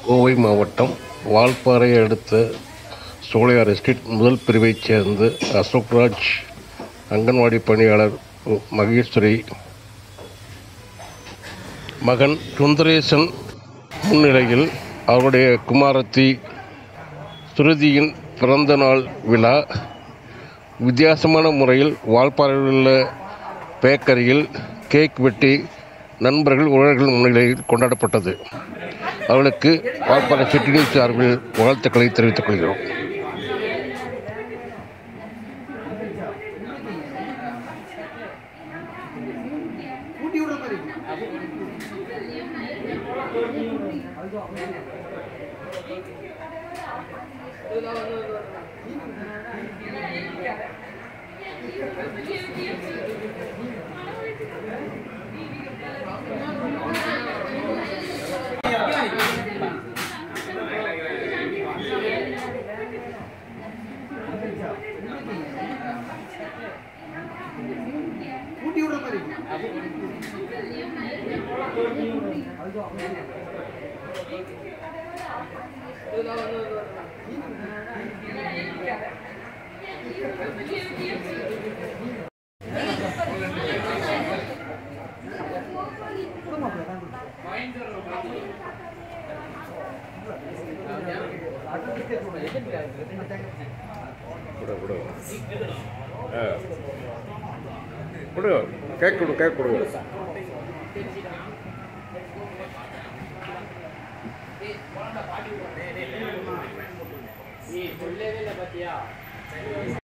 கோவை மாவட்டம் வால்பாறையை அடுத்த சோலையார் எஸ்டேட் முதல் பிரிவைச் சேர்ந்த அசோக்ராஜ் அங்கன்வாடி பணியாளர் மகேஸ்வரி மகன் சுந்தரேசன் முன்னிலையில் அவருடைய குமாரத்தி சுருதியின் பிறந்த நாள் விழா வித்தியாசமான முறையில் வால்பாறையில் உள்ள பேக்கரியில் கேக் வெட்டி நண்பர்கள் உறவினர்கள் முன்னிலையில் கொண்டாடப்பட்டது அவர்களுக்கு வால்பாறை சிட்டி நியூஸ் சார்பில் வாழ்த்துக்களை தெரிவித்துக் கொள்கிறோம் கொடு கொடு ஆ கொடு கேக் கொடு கேக் கொடு நீ சொல்லவே இல்லை பாத்தியா